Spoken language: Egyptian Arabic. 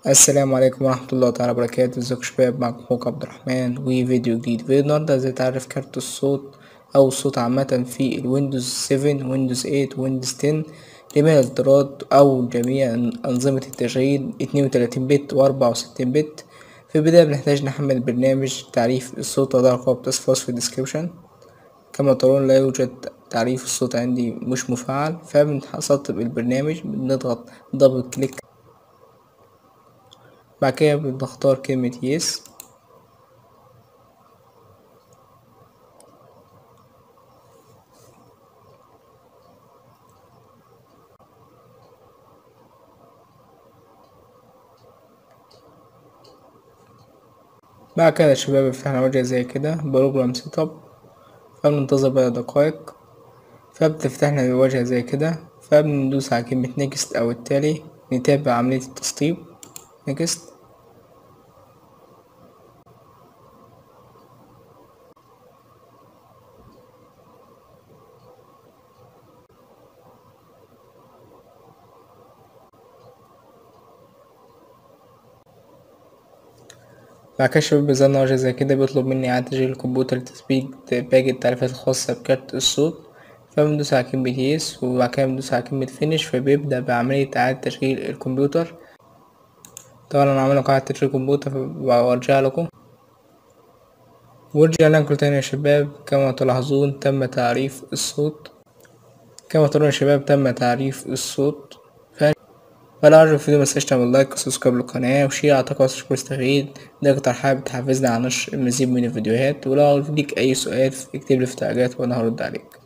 السلام عليكم ورحمة الله تعالى وبركاته ازيكم شباب معكم اخوك عبد الرحمن وفيديو جديد فيديو النهاردة ازاي تعرف كارت الصوت او الصوت عامة في الويندوز 7 ويندوز 8 ويندوز 10 جميع الاصدارات او جميع انظمة التشغيل 32 بت و 64 بت في البداية بنحتاج نحمل برنامج تعريف الصوت وده رابط اسفل في الديسكريبشن كما ترون لا يوجد تعريف الصوت عندي مش مفعل فبنسطب البرنامج بنضغط دبل كليك بعد كده بنختار كلمة يس بعد كده يا شباب بيفتحنا وجه زي كده بروجرام سيت اب فبننتظر بقى دقايق فبتفتحنا وجه زي كده فبندوس على كلمة نيكست أو التالي نتابع عملية التسطيب نيكست بعد كده الشباب بيظهرنا وجه زي كده بيطلب مني إعادة تشغيل الكمبيوتر لتثبيت باقي التعريفات الخاصة بكارت الصوت فبندوس على كلمة يس وبعد كده بندوس على كلمة فينيش فبيبدأ بعملية إعادة تشغيل الكمبيوتر طبعا أنا عامل لكم إعادة تشغيل الكمبيوتر فبرجع لكم ورجعنا لكم تاني يا شباب كما تلاحظون تم تعريف الصوت كما ترون يا شباب تم تعريف الصوت فلو عجبك الفيديو متنساش تعمل لايك وسبسكرايب للقناة وشير على تواصل شكر استفيد ده أكتر حاجة بتحفزنا على نشر المزيد من الفيديوهات ولو ليك أي سؤال اكتب لي في التعليقات وأنا هرد عليك